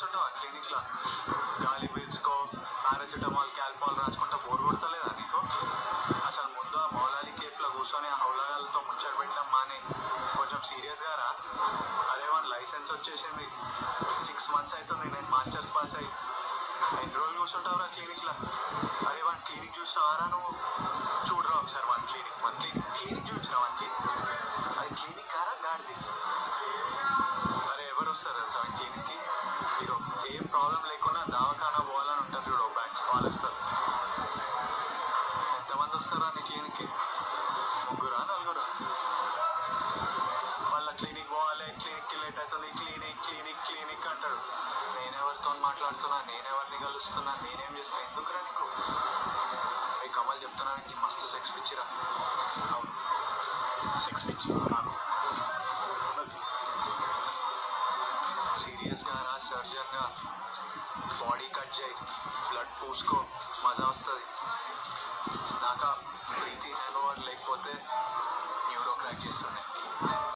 కూర్చుంటావా క్లినిక్లో గాలి పీల్చుకో పారాసిటమాల్ క్యాల్పాల్ రాసుకుంటా బోర్ కొడతలేదా నీకు అసలు ముందు ఆ మౌలాలి కేఫ్లో కూర్చొని ఆ హౌలగాలతో ముచ్చట పెట్టడం మాని కొంచెం సీరియస్గా రా అరే వన్ లైసెన్స్ వచ్చేసింది సిక్స్ మంత్స్ అవుతుంది నేను మాస్టర్స్ పాస్ అయ్యి ఎన్ని రోజులు కూర్చుంటావురా క్లినిక్లో అరే వన్ క్లినిక్ చూసినావారా నువ్వు చూడరా ఒకసారి one clinic one clinic clinic చూసినా వన్ క్లినిక్ అది క్లినిక్ కారా గాడిది అరే ఎవరు వస్తారు తెలుసా ఈ క్లినిక్కి మీరు ఏం ప్రాబ్లం లేకుండా దవాఖానా పోవాలని ఉంటుంది చూడు బ్యాచ్ వాళ్ళు వస్తారు ఎంతమంది వస్తారా నీ క్లినిక్కి ముగ్గురా నలుగురా వాళ్ళ క్లినిక్ పోవాలి క్లినిక్కి లేట్ అవుతుంది క్లినిక్ క్లినిక్ క్లినిక్ అంటాడు నేనెవరితో మాట్లాడుతున్నా నేనెవరిని కలుస్తున్నా నేనేం చేస్తున్నా ఎందుకురా నీకు ఏ కమల్ చెప్తున్నా నీకు మస్తు సెక్స్ పిచ్చిరా అవును సెక్స్ పిచ్చి నాకు సీరియస్గా రా సర్జన్గా బాడీ కట్ చేయి బ్లడ్ పూసుకో మజా వస్తుంది నాక ప్రీతి హ్యాంగ్ ఓవర్ లేకపోతే న్యూరో క్రాక్ చేస్తుండే